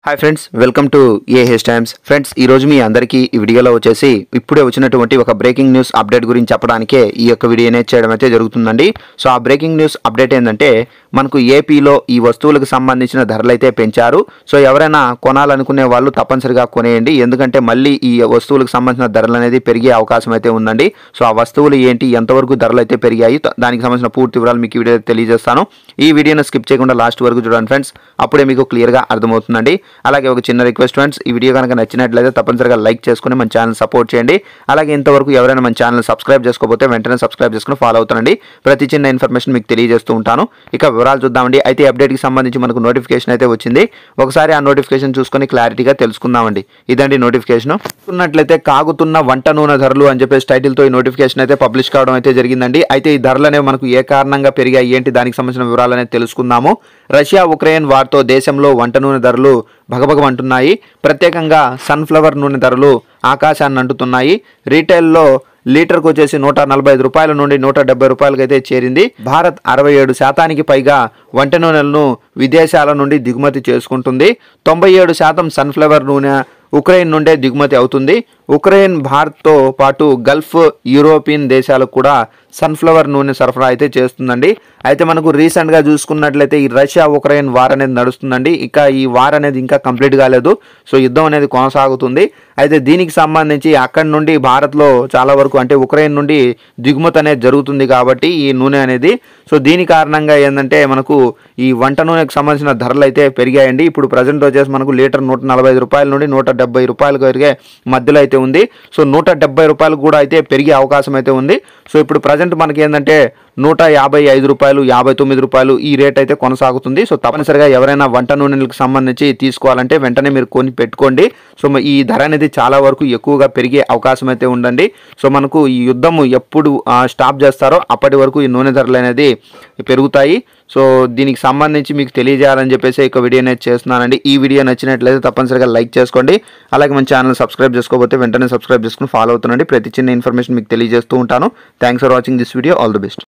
hi friends welcome to A hess times friends ఈ రోజు మీ అందరికీ ఈ వీడియోలో వచ్చేసి ఇప్పుడే వచ్చినటువంటి ఒక బ్రేకింగ్ న్యూస్ అప్డేట్ గురించి చెప్పడానికే ఈ యొక్క వీడియో అనేది చేయడం అయితే జరుగుతుందండి సో ఆ బ్రేకింగ్ న్యూస్ అప్డేట్ ఏంటంటే మనకు ఏపీలో ఈ వస్తువులకు సంబంధించిన ధరలు అయితే పెంచారు సో ఎవరైనా కొనాలనుకునే వాళ్ళు తప్పనిసరిగా కొనేయండి ఎందుకంటే మళ్ళీ ఈ వస్తువులకు సంబంధించిన ధరలు అనేది పెరిగే అవకాశం అయితే ఉందండి సో ఆ వస్తువులు ఏంటి ఎంతవరకు ధరలు అయితే పెరిగాయి త- దానికి సంబంధించిన పూర్తి వివరాలు మీకు ఈ వీడియో తెలియజేస్తాను ఈ వీడియోను స్కిప్ చేయకుండా లాస్ట్ వరకు చూడండి ఫ్రెండ్స్ అప్పుడే మీకు క్లియర్గా అర్థమవుతుందండి అలాగే ఒక చిన్న రిక్వెస్ట్ ఫ్రెండ్స్ ఈ వీడియో కనుక నచ్చినట్లయితే తప్పనిసరిగా లైక్ చేసుకుని మన ఛానల్ సపోర్ట్ చేయండి అలాగే ఇంతవరకు ఎవరైనా మన ఛానల్ సబ్స్క్రైబ్ చేసుకోకపోతే వెంటనే సబ్స్క్రైబ్ చేసుకుని ఫాలో అవుతానండి ప్రతి చిన్న ఇన్ఫర్మేషన్ మీకు తెలియజేస్తూ ఉంటాను ఇక వివరాలు చూద్దామండి అయితే అప్డేట్కి సంబంధించి మనకు నోటిఫికేషన్ అయితే వచ్చింది ఒకసారి ఆ నోటిఫికేషన్ చూసుకొని క్లారిటీగా తెలుసుకుందామండి ఇదండి నోటిఫికేషన్ చూసుకున్నట్లయితే కాగుతున్న వంట నూనె ధరలు అని చెప్పేసి టైటిల్తో ఈ నోటిఫికేషన్ అయితే పబ్లిష్ కావడం అయితే జరిగిందండి అయితే ఈ ధరలు అనేవి మనకు ఏ కారణంగా పెరిగాయి ఏంటి దానికి సంబంధించిన వివరాలు అనేది తెలుసుకుందాము రష్యా ఉక్రెయిన్ వార్తో దేశంలో వంట నూనె ధరలు భగభగమంటున్నాయి ప్రత్యేకంగా సన్ఫ్లవర్ నూనె ధరలు ఆకాశాన్ని అంటుతున్నాయి రీటైల్లో లీటర్కు వచ్చేసి నూట నలభై ఐదు రూపాయల నుండి నూట డెబ్బై రూపాయలకి అయితే చేరింది భారత్ అరవై ఏడు శాతానికి పైగా వంట నూనెలను విదేశాల నుండి దిగుమతి చేసుకుంటుంది తొంభై ఏడు శాతం సన్ఫ్లవర్ నూనె ఉక్రెయిన్ నుండే దిగుమతి అవుతుంది ఉక్రెయిన్ భారత్తో పాటు గల్ఫ్ యూరోపియన్ దేశాలకు కూడా సన్ఫ్లవర్ నూనె సరఫరా అయితే చేస్తుందండి అయితే మనకు రీసెంట్గా చూసుకున్నట్లయితే ఈ రష్యా ఉక్రెయిన్ వార్ అనేది నడుస్తుందండి ఇక ఈ వార్ అనేది ఇంకా కంప్లీట్ కాలేదు సో యుద్ధం అనేది కొనసాగుతుంది అయితే దీనికి సంబంధించి అక్కడి నుండి భారత్లో చాలా వరకు అంటే ఉక్రెయిన్ నుండి దిగుమతి అనేది జరుగుతుంది కాబట్టి ఈ నూనె అనేది సో దీని కారణంగా ఏంటంటే మనకు ఈ వంట నూనెకు సంబంధించిన ధరలు అయితే పెరిగాయండి ఇప్పుడు ప్రజెంట్ వచ్చేసి మనకు లీటర్ నూట నలభై ఐదు రూపాయల నుండి నూట డెబ్బై రూపాయలకు పెరిగే మధ్యలో అయితే ఉంది సో నూట డెబ్బై రూపాయలకు కూడా అయితే పెరిగే అవకాశం అయితే ఉంది సో ఇప్పుడు ప్రజెంట్ మనకి ఏంటంటే నూట యాభై ఐదు రూపాయలు యాభై తొమ్మిది రూపాయలు ఈ రేట్ అయితే కొనసాగుతుంది సో తప్పనిసరిగా ఎవరైనా వంట నూనెలకు సంబంధించి తీసుకోవాలంటే వెంటనే మీరు కొని పెట్టుకోండి సో మ- ఈ ధర అనేది చాలా వరకు ఎక్కువగా పెరిగే అవకాశం అయితే ఉందండి సో మనకు ఈ యుద్ధం ఎప్పుడు ఆ, స్టాప్ చేస్తారో అప్పటి వరకు ఈ నూనె ధరలు అనేది పెరుగుతాయి సో దీనికి సంబంధించి మీకు తెలియజేయాలని చెప్పేసి ఒక వీడియో అనేది చేస్తున్నానండి ఈ వీడియో నచ్చినట్లయితే తప్పనిసరిగా లైక్ చేసుకోండి అలాగే మన ఛానల్ సబ్స్క్రైబ్ చేసుకోకపోతే వెంటనే సబ్స్క్రైబ్ చేసుకుని ఫాలో అవుతుండండి ప్రతి చిన్న ఇన్ఫర్మేషన్ మీకు తెలియజేస్తూ ఉంటాను thanks for watching this video all the best